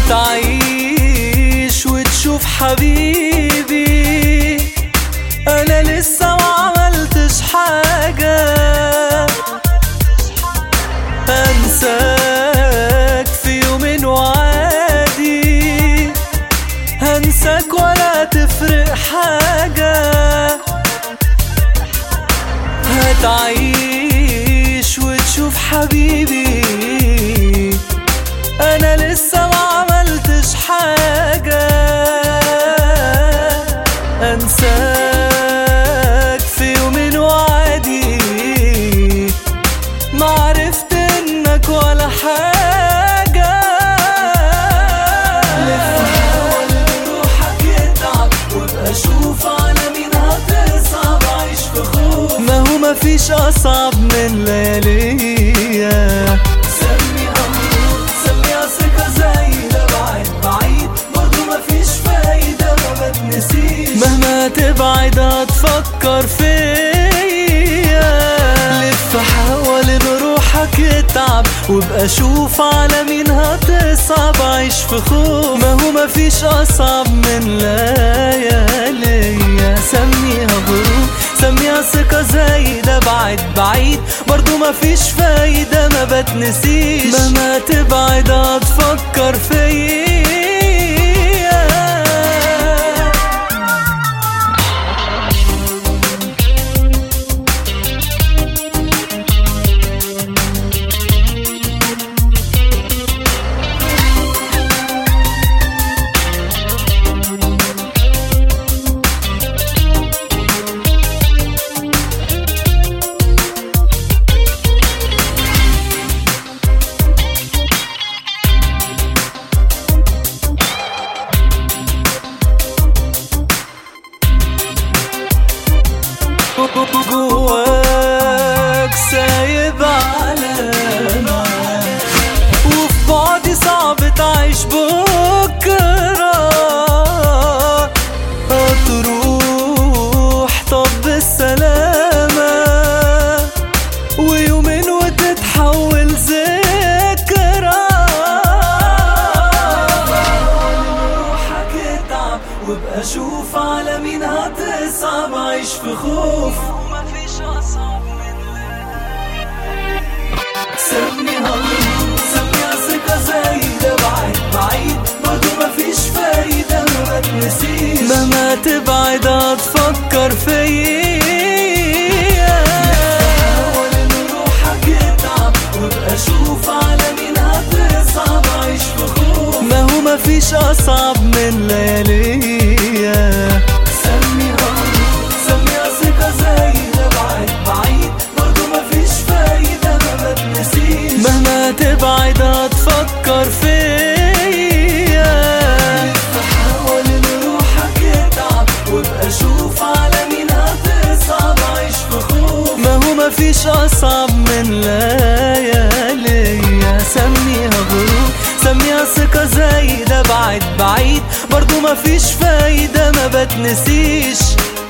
هتعيش وتشوف حبيبي انا لسه ما عملتش حاجة هنساك في يومين وعادي هنساك ولا تفرق حاجة هتعيش وتشوف حبيبي انا لسه ما عملتش حاجة انساك في يومين وعادي ما عرفت انك ولا حاجة لف حاول روحك يتعب وابقى شوف على مين هتصعب عيش في خوف ما هو مفيش اصعب من لياليا سمي امر سمي ثقة زي ده بعيد بعيد برضه مفيش فايدة ما بتنسيش مهما تبعد هتفكر فيا لف حاول ان روحك يتعب وابقى شوف على مين هتصعب عيش في خوف ما هو مفيش اصعب من لياليا سميها غروب سميها ثقة زي ده بعد بعيد برضو مفيش فايدة ما بتنسيش مهما تبعد هتفكر فيا جواك سايب علامة وفي بعدي صعب تعيش بكرة هتروح طب بالسلامة ويومين وتتحول ذكرى روحك اتعب وابقى شوف على مين هتصعب عيش في خوف ومفيش اصعب من سمي هالروح سمي ثقة زي ده بعيد بعيد برضه مفيش فايدة ما بتنسيش مهما تبعد هتفكر فيا حاول ان روحك يتعب وابقى شوف على مين هتصعب عيش في خوف ما هو مفيش اصعب من لياليا سمي هالروح سمي ثقة زي ده بعيد بعيد برضه مفيش فايدة ما بتنسيش مهما تبعد هتفكر فيا حاول ان روحك يتعب وابقى شوف على مين هتصعب عيش في خوف ما هو مفيش اصعب من لياليا سميها غروب سميها ثقة زي ده بعد بعيد برضه مفيش فايدة ما بتنسيش